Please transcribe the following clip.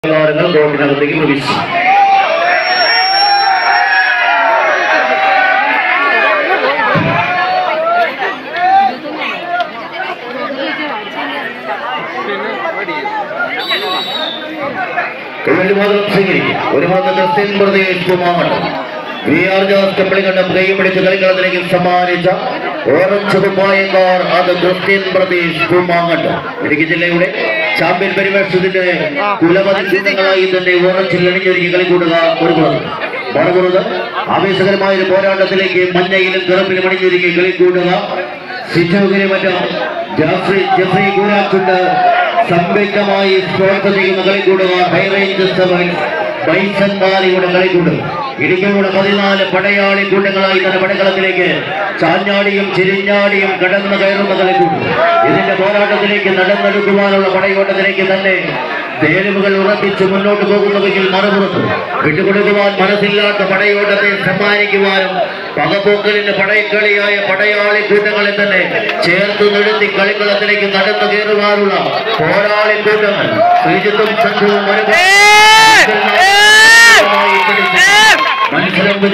താരങ്ങൾ കോർട്ടിനകത്തേക്ക് പ്രവേശിച്ചു കൈവല്ലി മോദകം സ്വീകരിക്കും ഒരു മാസം ക്രിസ്ത്യൻ പ്രദേശ് കുമാമണ്ഡം വി ആർ ജോസ് കമ്പിളികണ്ഠം കൈ പിടിച്ച് കളിക്കളത്തിലേക്ക് സമ്മാനിച്ച ഓറഞ്ച് കുപ്പായക്കാർ അത് ക്രിസ്ത്യൻ പ്രദേശ് കുമാമണ്ഡം ഇടുക്കി ജില്ലയുടെ ചാമ്പ്യൻ പരിവേഷത്തിന്റെ കുലപതി ചിഹ്നങ്ങളായി തന്നെ ഓറഞ്ചിൽ അണിഞ്ഞൊരുക്കി കളിക്കൂടുക ഒരു പുറത്ത് മറുപുറത്ത് ആവേശകരമായ ഒരു പോരാട്ടത്തിലേക്ക് മഞ്ഞയിലും കറുപ്പിലും അണിഞ്ഞൊരുക്കി കളിക്കൂടുക സിജോഗിനെ മറ്റും ജാഫ്രി ജെഫ്രി കൂരാച്ചുണ്ട് സംയുക്തമായി സ്പോൺസർ ചെയ്യുന്ന കളിക്കൂടുക ഹൈറേഞ്ച് സെവൻസ് ബൈസന്മാരിയുടെ കളിക്കൂടും ഇടുക്കിയുടെ പതിനാല് പടയാളി കൂട്ടങ്ങളായി തന്നെ പടക്കളത്തിലേക്ക് ചാഞ്ഞാടിയും ചിരിഞ്ഞാടിയും കടന്നു കയറുന്ന കളിക്കൂടും ഇതിന്റെ പോരാട്ടത്തിലേക്ക് നടന്നെടുക്കുവാനുള്ള പടയോട്ടത്തിലേക്ക് തന്നെ തേരുവുകൾ ഉറപ്പിച്ച് മുന്നോട്ട് പോകുന്നുവെങ്കിൽ മറുപുറത്ത് വിട്ടുകൊടുക്കുവാൻ മനസ്സില്ലാത്ത പടയോട്ടത്തെ സമ്മാനിക്കുവാനും പകപോക്കലിന്റെ പടയക്കളിയായ പടയാളി കൂട്ടങ്ങളെ തന്നെ ചേർത്ത് നിർത്തി കളിക്കളത്തിലേക്ക് നടന്നു കയറുവാനുള്ള പോരാളി കൂട്ടങ്ങൾ ശ്രീജിത്തും സംഘവും ഒരു മത്സരം